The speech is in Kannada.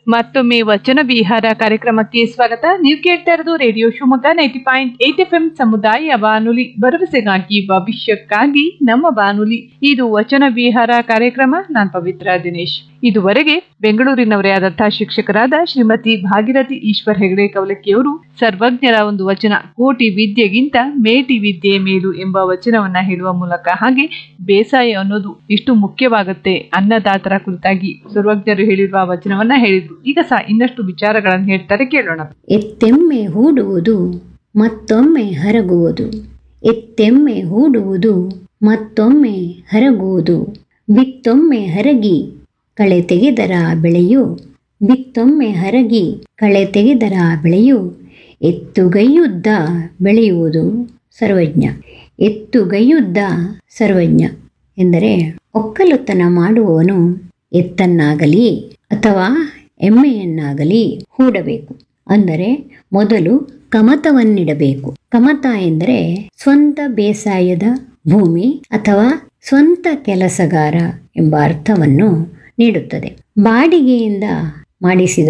ಮತ್ತೊಮ್ಮೆ ವಚನ ವಿಹಾರ ಕಾರ್ಯಕ್ರಮಕ್ಕೆ ಸ್ವಾಗತ ನೀವು ಕೇಳ್ತಾ ಇರೋದು radio Shivamogga ninety point eight F M ಸಮುದಾಯ ಬಾನುಲಿ ಭರವಸೆಗಾಗಿ ಭವಿಷ್ಯಕ್ಕಾಗಿ ನಮ್ಮ ಬಾನುಲಿ ಇದು ವಚನ ವಿಹಾರ ಕಾರ್ಯಕ್ರಮ ನಾನ್ ಪವಿತ್ರ ದಿನೇಶ್ ಇದುವರೆಗೆ ಬೆಂಗಳೂರಿನವರೇ ಆದಂತಹ ಶಿಕ್ಷಕರಾದ ಶ್ರೀಮತಿ ಭಾಗೀರಥಿ ಈಶ್ವರ್ ಹೆಗಡೆ ಕವಲಕ್ಕಿಯವರು ಸರ್ವಜ್ಞರ ಒಂದು ವಚನ ಕೋಟಿ ವಿದ್ಯೆಗಿಂತ ಮೇಟಿ ವಿದ್ಯೆ ಮೇಲು ಎಂಬ ವಚನವನ್ನ ಹೇಳುವ ಮೂಲಕ ಹಾಗೆ ಬೇಸಾಯ ಅನ್ನೋದು ಇಷ್ಟು ಮುಖ್ಯವಾಗುತ್ತೆ ಅನ್ನದಾತರ ಕುರಿತಾಗಿ ಸರ್ವಜ್ಞರು ಹೇಳಿರುವ ವಚನವನ್ನ ಹೇಳಿದ್ರು ಈಗ ಸಹ ಇನ್ನಷ್ಟು ವಿಚಾರಗಳನ್ನು ಹೇಳ್ತಾರೆ ಕೇಳೋಣ ಎತ್ತೆಮ್ಮೆ ಹೂಡುವುದು ಮತ್ತೊಮ್ಮೆ ಹರಗುವುದು ಎತ್ತೆಮ್ಮೆ ಹೂಡುವುದು ಮತ್ತೊಮ್ಮೆ ಹರಗುವುದು ಬಿತ್ತೊಮ್ಮೆ ಹರಗಿ ಕಳೆ ತೆಗೆದರ ಬೆಳೆಯು ಬಿತ್ತೊಮ್ಮೆ ಹರಗಿ ಕಳೆ ತೆಗೆದರ ಬೆಳೆಯು ಎತ್ತುಗೈಯುದ್ದ ಬೆಳೆಯುವುದು ಸರ್ವಜ್ಞ ಎತ್ತುಗೈಯುದ್ದ ಸರ್ವಜ್ಞ ಎಂದರೆ ಒಕ್ಕಲುತನ ಮಾಡುವವನು ಎತ್ತನ್ನಾಗಲಿ ಅಥವಾ ಎಮ್ಮೆಯನ್ನಾಗಲಿ ಹೂಡಬೇಕು ಅಂದರೆ ಮೊದಲು ಕಮತವನ್ನಿಡಬೇಕು ಕಮತ ಎಂದರೆ ಸ್ವಂತ ಬೇಸಾಯದ ಭೂಮಿ ಅಥವಾ ಸ್ವಂತ ಕೆಲಸಗಾರ ಎಂಬ ಅರ್ಥವನ್ನು ನೀಡುತ್ತದೆ ಬಾಡಿಗೆಯಿಂದ ಮಾಡಿಸಿದ